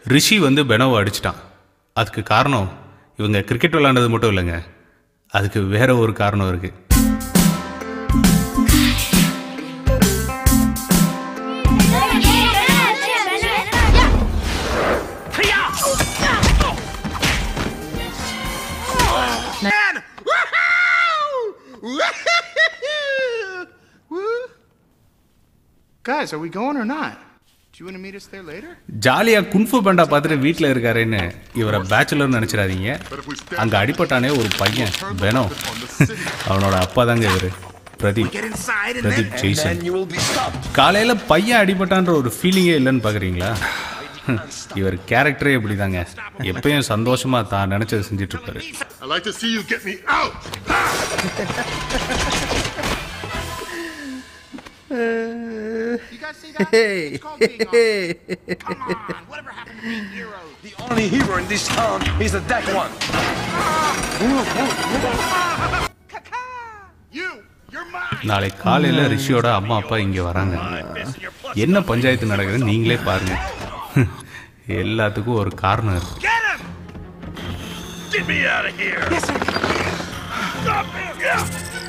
ரிஷி வந்து பெனோவை அடிச்சிட்டான் அதுக்கு காரணம் இவங்க கிரிக்கெட் விளாண்டது மட்டும் இல்லைங்க அதுக்கு வேற ஒரு காரணம் இருக்குது Guys, are we going or not? Do you want to meet us there later? ஜாலியாக குன்ஃபு பேண்டா பார்த்துட்டு வீட்டில் இருக்காருன்னு இவரை பேச்சுலர்னு நினச்சிடாதீங்க அங்கே அடிபட்டானே ஒரு பையன் பெனோ அவனோட அப்பா தாங்க இவர் பிரதீப் பிரதீப் ஜெய்சன் காலையில் பையன் அடிபட்டான்ற ஒரு ஃபீலிங்கே இல்லைன்னு பார்க்குறீங்களா இவர் கேரக்டரே இப்படி தாங்க எப்பயும் சந்தோஷமாக தான் நினச்சதை செஞ்சுட்டு இருப்பாரு I'd like to see you get me out. You guys see that? It's called being on. Come on, whatever happened to being heroes? The only hero in this town is the dead one. You, you're mine. நாளை காலையில் ரிஷியோட அம்மா அப்பா இங்கே வராங்க என்ன பஞ்சாயத்து நடக்குதுன்னு நீங்களே பாருங்க எல்லாத்துக்கும் ஒரு காரணம் இருக்கு Get him! Get me out of here. Yes, sir. Stop him. Yeah.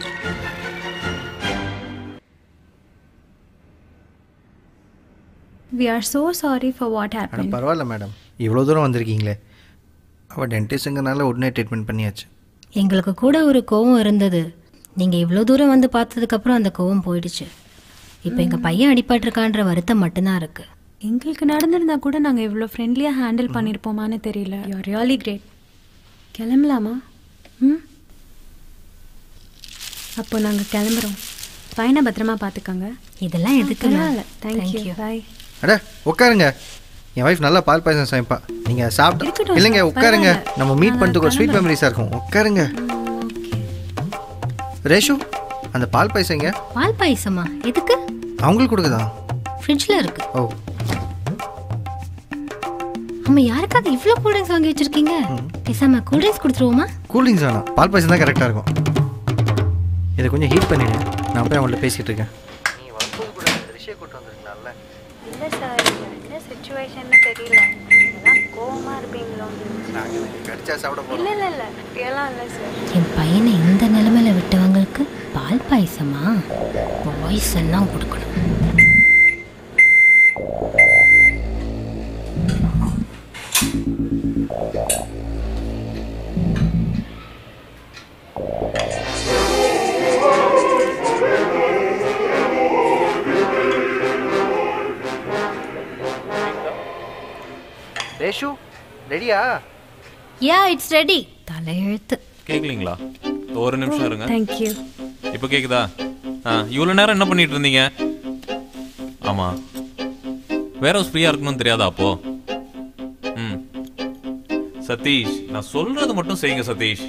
We are so sorry for what madam happened. பரவாயில்ல மேடம் இவ்வளோ தூரம் வந்திருக்கீங்களே அவள் டென்டிஸ்ட்டுங்கிறனால உடனே ட்ரீட்மெண்ட் பண்ணியாச்சு எங்களுக்கு கூட ஒரு கோவம் இருந்தது நீங்கள் இவ்வளோ தூரம் வந்து பார்த்ததுக்கப்புறம் அந்த கோவம் போயிடுச்சு இப்போ எங்கள் பையன் அடிபட்டிருக்கான்ற வருத்தம் மட்டும்தான் இருக்குது எங்களுக்கு நடந்திருந்தா கூட நாங்கள் இவ்வளோ ஃப்ரெண்ட்லியாக ஹேண்டில் பண்ணியிருப்போமான்னு தெரியல யூ ஆர் ரியலி கிரேட் கிளம்பலாமா ம் அப்போ நாங்கள் கிளம்புறோம் பையனை பத்திரமா பார்த்துக்கோங்க இதெல்லாம் எதுக்கு பரவாயில்ல தேங்க்யூ பாய் அட உட்காருங்க என் ஒய்ஃப் நல்லா பால் பாயசம் சமைப்பா நீங்கள் சாப்பிட்டு இருக்கட்டும், இல்லைங்க உட்காருங்க பரவாயில்ல. நம்ம மீட் நாங்க பண்ணிட்டு ஒரு ஸ்வீட் கிளம்புறோம். மெமரிஸாக இருக்கும் உட்காருங்க ரேஷு அந்த பால் பாயசங்க பால் பாயசமா எதுக்கு அவங்களுக்கு கொடுக்குதா ஃப்ரிட்ஜில் இருக்கு ஓ ஆமாம் யாருக்காவது இவ்வளோ கூல்ட்ரிங்க்ஸ் வாங்கி வச்சிருக்கீங்க பேசாம கூல்ட்ரிங்க்ஸ் கொடுத்துருவோமா கூல்ட்ரிங்க்ஸ் வேணாம் பால் பாயசம் தான் கரெக்டாக இருக்கும் இதை கொஞ்சம் ஹீட் பண்ணிடு நான் போய் அவங்கள்ட்ட பேசிகிட்டு இருக்கேன் இல்லை சார் என்ன சுச்சுவேஷன்னு தெரியல இதெல்லாம் கோவமாக இருப்பீங்களோ கடிச்சா சாப்பிட இல்லை இல்லை இல்லை அப்படியெல்லாம் இல்லை சார் என் பையனை இந்த நிலைமையில விட்டவங்களுக்கு பால் பாயசமா பாய்சன் தான் கொடுக்கணும் ரேஷு ரெடியா யா இட்ஸ் ரெடி தலையெழுத்து கேட்கலீங்களா ஒரு நிமிஷம் இருங்க தேங்க்யூ இப்போ கேக்குதா ஆ இவ்வளோ நேரம் என்ன பண்ணிட்டு இருந்தீங்க ஆமா வேற ஹவுஸ் ஃப்ரீயா இருக்கணும்னு தெரியாதா அப்போ ம் சதீஷ் நான் சொல்றது மட்டும் செய்யுங்க சதீஷ்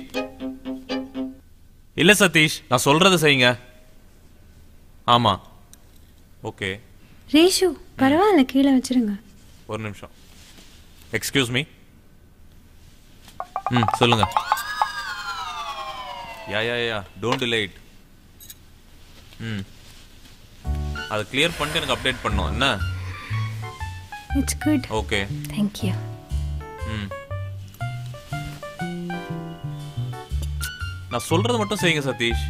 இல்ல சதீஷ் நான் சொல்றதை செய்யுங்க ஆமா ஓகே ரேஷு பரவாயில்ல கீழே வச்சிருங்க ஒரு நிமிஷம் எக்ஸ்கியூஸ் மீ ம் சொல்லுங்க யா யா யா டோன்ட் லேட் ம் அதை கிளியர் பண்ணிட்டு எனக்கு அப்டேட் பண்ணோம் என்ன இட்ஸ் குட் ஓகே தேங்க்யூ ம் நான் சொல்றது மட்டும் செய்யுங்க சதீஷ்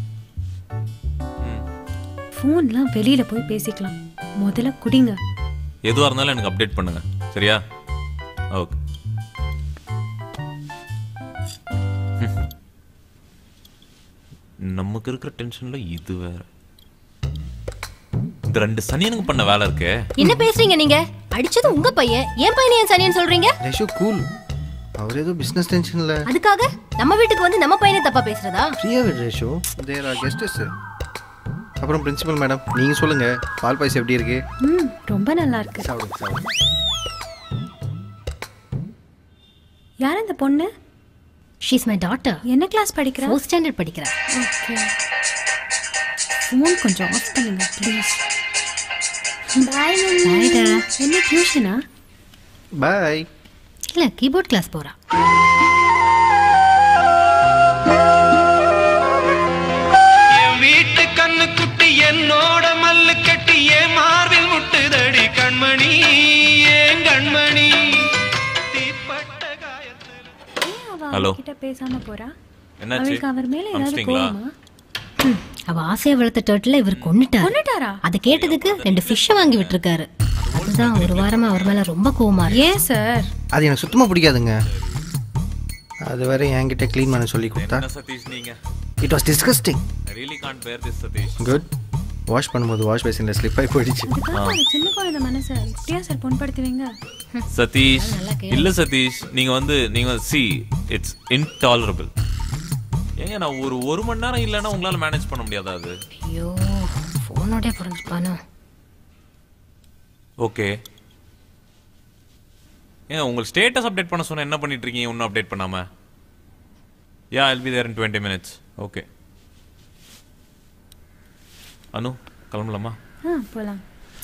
ஃபோன்லாம் வெளியில் போய் பேசிக்கலாம் முதல்ல குடிங்க எதுவாக இருந்தாலும் எனக்கு அப்டேட் பண்ணுங்க சரியா ஓகே நமக்கு இருக்கிற டென்ஷன்ல இது வேற இந்த ரெண்டு சனியனுக்கு பண்ண வேலை இருக்கே என்ன பேசுறீங்க நீங்க அடிச்சது உங்க பையன் என் பையனை ஏன் சனியன் சொல்றீங்க ரேஷு கூல் அவர் ஏதோ பிஸ்னஸ் டென்ஷனில் அதுக்காக நம்ம வீட்டுக்கு வந்து நம்ம பையனை தப்பா பேசுறதா ஃப்ரீயாக விடு ரேஷு தேர் ஆர் கெஸ்டஸ் அப்புறம் பிரின்சிபல் மேடம் நீங்கள் சொல்லுங்கள் பால் பாயசம் எப்படி இருக்கு ம் ரொம்ப நல்லா இருக்கு சாப்பிடுங்க சாப்பிடுங்க யார் அந்த பொண்ணு ஷீஸ் மை டாட்டர் என்ன கிளாஸ் படிக்கிறா ஃபோர்த் ஸ்டாண்டர்ட் படிக்கிறா ஓகே ஃபோன் கொஞ்சம் ஆஃப் பண்ணுங்க ப்ளீஸ் பாய் பாய்டா என்ன டியூஷனா பாய் இல்ல கீபோர்ட் கிளாஸ் போறா என் வீட்டு கண்ணு குட்டி என்னோட மல்லு கட்டி என் மார்பில் முட்டுதடி கண்மணி ஏன் கண்மணி Hello. அவர்கிட்ட பேசாம போறா என்னாச்சு அவளுக்கு அவர் மேல ஏதாவது அனுப்பிச்சிட்டீங்களா? கோவமா ம், அவ ஆசையை வளர்த்த டர்ட்டில் இவர் கொன்னுட்டாரு கொன்னுட்டாரா அதை கேட்டதுக்கு ரெண்டு ஃபிஷ்ஷை வாங்கி விட்டுருக்காரு அதுதான் ஒரு வாரமா அவர் மேல ரொம்ப கோவமா இருக்கு ஏன் சார் அது எனக்கு சுத்தமாக பிடிக்காதுங்க அது வேற என்கிட்ட க்ளீன் பண்ண சொல்லி கொடுத்தா என்ன சதீஷ் நீங்க it was disgusting I really can't bear this Satish good wash பண்ணும்போது வாஷ் பேசினில் ஸ்லிப் ஆகி போயிடுச்சு இதுக்காக ஒரு சின்ன குழந்தை மனசை இப்படியா சார் புண்படுத்துவீங்க சதீஷ் இல்ல சதீஷ் நீங்க வந்து நீங்க சி இட்ஸ் இன்டாலரபிள் ஏங்க நான் ஒரு ஒரு மணி நேரம் இல்லைன்னா உங்களால மேனேஜ் பண்ண முடியாதா அது ஐயோ ஃபோனோடய புரிஞ்சுப்பானோ ஓகே ஏங்க உங்க ஸ்டேட்டஸ் அப்டேட் பண்ண சொன்னா என்ன பண்ணிட்டு இருக்கீங்க இன்னும் அப்டேட் பண்ணாம யா I'll be there in 20 minutes okay Anu கிளம்பலாமா ஆ போலாம்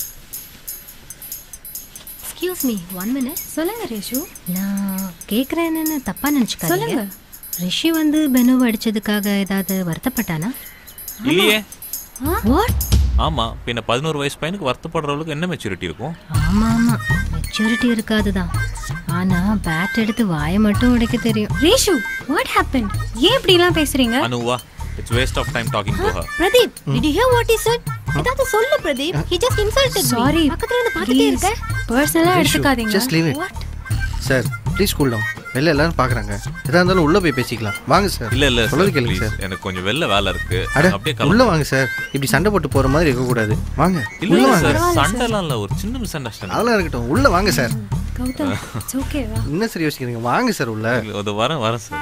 எக்ஸ்கியூஸ் மீ ஒன் மினிட் சொல்லுங்க ரேஷு நான் கேட்குறேன் என்னன்னு தப்பா நினச்சிக்காதீங்க சொல்லுங்க. ரிஷி வந்து பெனுவை அடிச்சதுக்காக ஏதாவது வருத்தப்பட்டானா இல்லையே வாட் ஆமா பின்ன பதினோரு வயசு பையனுக்கு வருத்தப்படுற அளவுக்கு என்ன மெச்சூரிட்டி இருக்கும் ஆமா ஆமா மெச்சூரிட்டி இருக்காது தான் ஆனா பேட் எடுத்து வாயை மட்டும் உடைக்க தெரியும் ரேஷு வாட் ஹேப்பன் ஏன் இப்படி எல்லாம் பேசுறீங்க அனுவா it's waste of time talking to her Pradeep did you hear what he said ஏதாவது சொல்லு Pradeep he just insulted me sorry பக்கத்துல இருந்து பார்த்துட்டே இருக்க பர்சனலா எடுத்துக்காதீங்க just leave it sir please cool down வெளில எல்லாரும் பார்க்குறாங்க எதா இருந்தாலும் உள்ளே போய் பேசிக்கலாம் வாங்க சார் இல்ல இல்ல சொல்றது sir, கேளுங்க please. சார் எனக்கு கொஞ்சம் வெளில வேலை இருக்கு அட அப்படியே உள்ள கிளம்பு வாங்க சார் இப்படி சண்டை போட்டு போற மாதிரி இருக்கக்கூடாது வாங்க இல்ல உள்ள இல்ல வாங்க சார் சண்டைலாம் இல்ல ஒரு சின்ன மிஸ் அண்டர்ஸ்டாண்டிங் அதெல்லாம் இருக்கட்டும் உள்ள வாங்க சார் கௌதம் இட்ஸ் ஓகேவா என்ன சார் யோசிக்கிறீங்க வாங்க சார் உள்ள அது வரேன் வரேன் சார்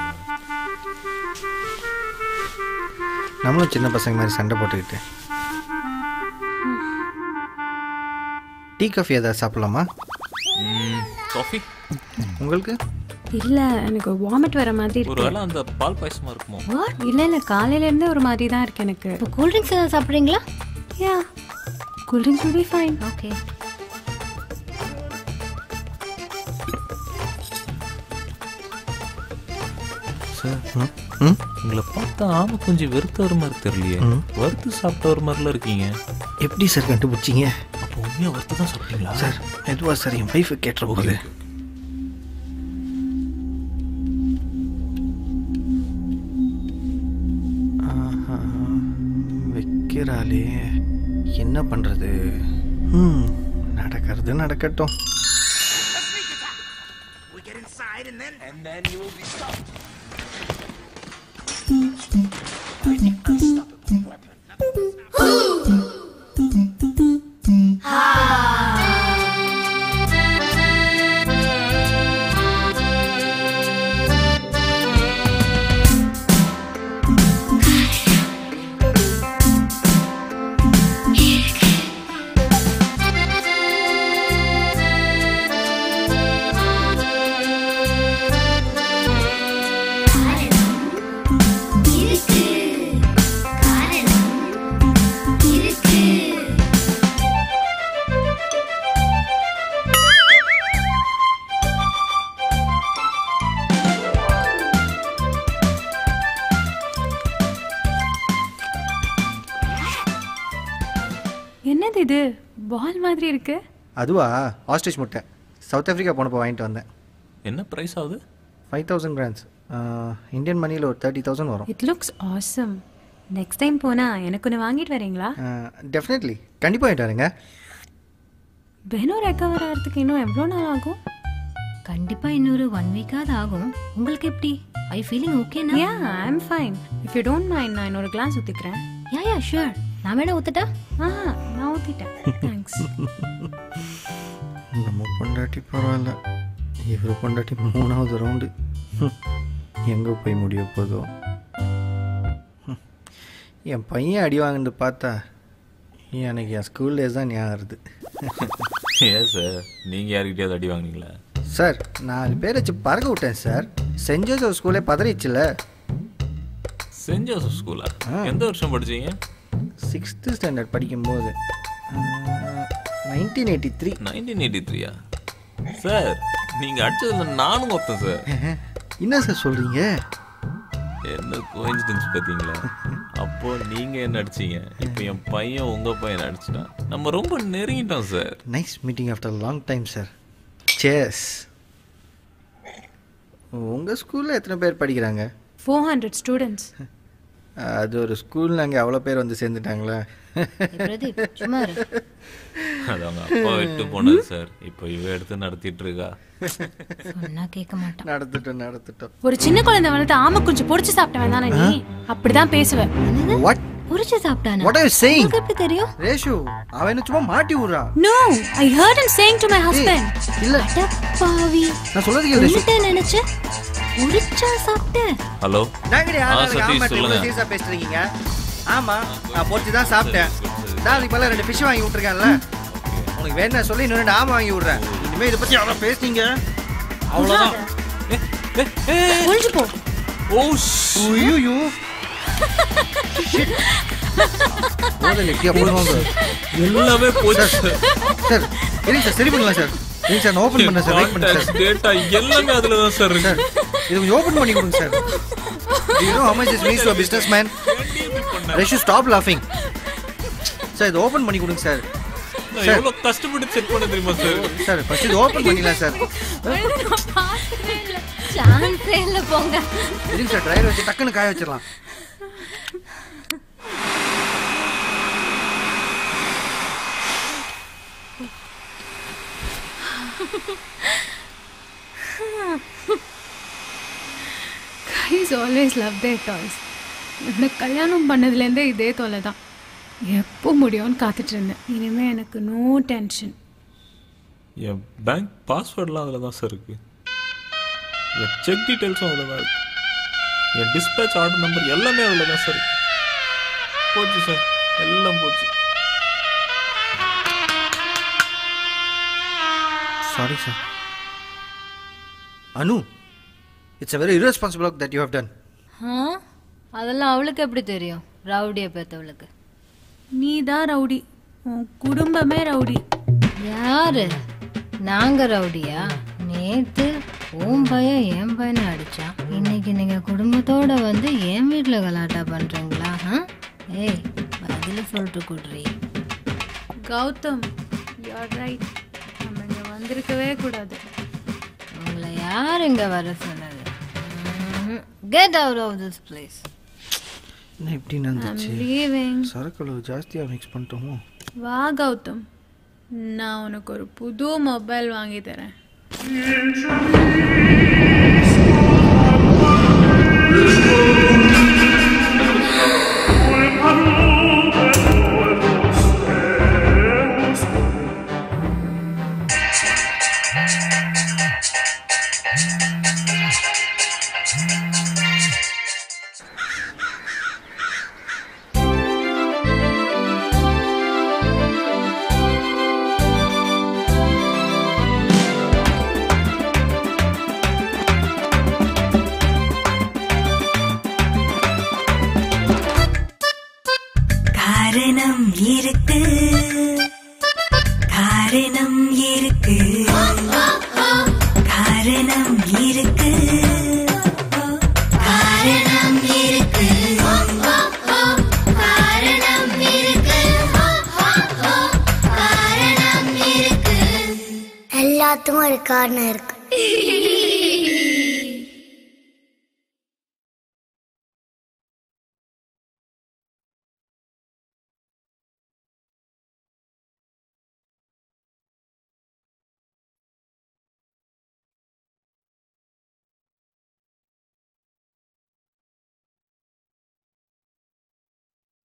நம்மளும் சின்ன பசங்க மாதிரி சண்டை போட்டுக்கிட்டு டீ காஃபி ஏதாவது சாப்பிடலாமா காஃபி உங்களுக்கு இல்ல எனக்கு வாமிட் வர மாதிரி ஒரு இருக்கு வேளை அந்த பால் பாயசமா இருக்குமோ வாட் இல்ல இல்ல காலையில இருந்தே ஒரு மாதிரி தான் இருக்கு எனக்கு இப்போ கூல் ட்ரிங்க்ஸ் ஏதாவது சாப்பிட்றீங்களா yeah cool drinks will be fine okay sir ம் ம் உங்களை பார்த்தா ஆமை கொஞ்சம் வெறுத்த ஒரு மாதிரி தெரியலையே வறுத்து சாப்பிட்ட ஒரு மாதிரிலாம் இருக்கீங்க எப்படி சார் கண்டுபிடிச்சிங்க அப்போ உண்மையா வறுத்து தான் சாப்பிட்டீங்களா சார் மெதுவா சார் என் ஒய்ஃபு கேட்டுற போகுது ஆஹா, வைக்கிறாளே என்ன பண்றது ம் நடக்கிறது நடக்கட்டும் We get inside and then. And then you will be stopped. என்னது இது பால் மாதிரி இருக்கு அதுவா ஆஸ்ட்ரிச் முட்டை சவுத் ஆஃப்ரிக்கா போனப்போ வாங்கிட்டு வந்தேன் என்ன பிரைஸ் ஆகுது ஃபைவ் தௌசண்ட் கிராண்ட்ஸ் இந்தியன் மணியில் ஒரு தேர்ட்டி தௌசண்ட் வரும் it looks awesome next time போனா எனக்கு ஒன்று வாங்கிட்டு வரீங்களா டெஃபினெட்லி கண்டிப்பாக வாங்கிட்டு வரேங்க பெனோ ரெக்கவர் ஆகிறதுக்கு இன்னும் எவ்வளோ நாள் ஆகும் கண்டிப்பா இன்னொரு ஒன் வீக்காவது ஆகும் உங்களுக்கு எப்படி ஐ ஃபீலிங் ஓகேனா yeah I am fine if you don't mind நான் இன்னொரு கிளாஸ் ஊற்றிக்கிறேன் யா யா ஷூர் நான் வேணா ஊத்துட்டா ஆ நான் ஊற்றிட்டேன் தேங்க்ஸ் நம்ம பொண்டாட்டி பரவாயில்ல இவர் பொண்டாட்டி மூணாவது ரவுண்டு எங்கே போய் முடிய போதோ ஹம். என் பையன் அடி வாங்கிட்டு பார்த்தா எனக்கு என் ஸ்கூல் டேஸ் தான் ஞாபகம் வருது ஏன் சார் நீங்க யாருக்கிட்டயாவது அடி வாங்குனீங்களா சார் நாலு பேர் வச்சு பறக்க விட்டேன் சார் சென்ட் ஜோசப் ஸ்கூலே பதறிச்சுல சென்ட் ஜோசப் ஸ்கூலா எந்த வருஷம் படிச்சீங்க சிக்ஸ்த்து ஸ்டாண்டர்ட் படிக்கும்போது nineteen eighty three nineteen eighty த்ரீயா சார் நீங்க அடிச்சதுல நானும் ஒருத்தன் சார் என்ன சார் சொல்கிறீங்க என்ன கோயின்சிடன்ஸ் பார்த்தீங்களா அப்போ நீங்க என்ன அடிச்சீங்க இப்போ என் பையன் உங்க பையன் அடிச்சிட்டான் நம்ம ரொம்ப நெருங்கிட்டோம் sir nice meeting after long time sir சேஸ் உங்கள் ஸ்கூலில் எத்தனை பேர் படிக்கிறாங்க ஃபோர் ஹண்ட்ரட் ஸ்டூடெண்ட்ஸ் அது ஒரு ஸ்கூல் நாங்கள் அவ்வளோ பேர் வந்து சேர்ந்துட்டாங்களா பிரதீப் சும்மா இரு. அது அவங்க அப்பா விட்டு போனது சார் இப்போ இவ எடுத்து நடத்திட்டு இருக்கா சொன்னா கேட்க மாட்டான் நடத்திட்டோம் நடத்திட்டோம் ஒரு சின்ன குழந்தை வந்துட்டு ஆமா கொஞ்சம் பொரிச்சு சாப்பிட்டவன் தானே நீ அப்படிதான் பேசுவ வாட் புரிச்சு சாப்பிட்டானா வாட் ஆர் சேயிங் உனக்கு எப்படி தெரியும் ரேஷு அவன் என்ன சும்மா மாட்டி விடுறா no I heard him saying to my husband இல்ல பாவி நான் சொல்றது கேளு ரேஷு உன்கிட்ட நினைச்ச உரிச்சா சாப்பிட்டேன் ஹலோ நாங்கடி ஆ, ஆளாளுக்கு சதீஷ், ஆமாட்ட சொல்லுங்க. இவ்வளோ சீரியஸாக பேசுறீங்க ஆமா நான் பொறிச்சு தான் சாப்பிட்டேன் நான் அதுக்கு மேலே ரெண்டு ஃபிஷ் வாங்கி விட்டுருக்கேன்ல உனக்கு வேணா சொல்லி இன்னும் ரெண்டு ஆமை வாங்கி விடுறேன் இனிமே இதை பற்றி அவ்வளோ பேசுனீங்க அவ்வளோதான் ஒழிஞ்சு போ ஓ ஐயோ போதல் எட்டியா போடுவாங்க எல்லாமே போச்சு சார் சார் இருங்க சார் சரி பண்ணலாம் சார் இருங்க சார் நான் ஓப்பன் பண்ணேன் சார் வெயிட் பண்ணேன் சார் டேட்டா எல்லாமே அதுல தான் சார் சார் இது கொஞ்சம் ஓப்பன் பண்ணி கொடுங்க sir you know how much this means to a businessman Reshu stop லாஃபிங் சார் இது ஓப்பன் பண்ணி கொடுங்க சார் நான் எவ்வளவு கஷ்டப்பட்டு செக் பண்ண தெரியுமா சார் சார் ஃபர்ஸ்ட் இது ஓப்பன் பண்ணிடலாம் சார் சான்ஸே இல்ல போங்க இருங்க சார் ட்ரையர் வச்சு டக்குன்னு காய வச்சிடலாம் guys always love their toys இந்த கல்யாணம் பண்ணதுலேருந்தே இதே தொலை தான் எப்போ முடியும்னு காத்துட்டு இருந்தேன் இனிமே எனக்கு நோ டென்ஷன் என் பேங்க் பாஸ்வேர்ட்லாம் அதில் தான் சார் இருக்கு என் செக் டீட்டெயில்ஸும் அதில் தான் இருக்கு என் டிஸ்பேச் ஆர்டர் நம்பர் எல்லாமே அதில் தான் சார் இருக்கு போச்சு சார் எல்லாம் போச்சு sorry sir Anu it's a very irresponsible work that you have done ஆ? அதெல்லாம் அவளுக்கு எப்படி தெரியும் ரவுடியை பெத்தவளுக்கு நீ தான் ரவுடி உன் குடும்பமே ரவுடி யாரு நாங்க ரவுடியா நேத்து உன் பையன் என் பையனை அடிச்சான் இன்னைக்கு நீங்க குடும்பத்தோட வந்து என் வீட்டுல கலாட்டா பண்றீங்களா ஆ? ஏய் பதில் சொல்லிட்டு குடுறி கௌதம் யூஆர் ரைட் நம்ம இங்கே வந்திருக்கவே கூடாது உங்களை யார் இங்க வர சொன்னது get out of this place என்ன இப்படி நடந்துச்சு லீவிங் சரக்கு அளவு ஜாஸ்தியாக மிக்ஸ் பண்ணிட்டோமோ வா கௌதம் நான் உனக்கு ஒரு புது மொபைல் வாங்கி தரேன் காரணம் இருக்கு காரணம் இருக்கு காரணம் இருக்கு காரணம் இருக்கு காரணம் இருக்கு காரணம் இருக்கு எல்லாத்துக்கும் ஒரு காரணம் இருக்கு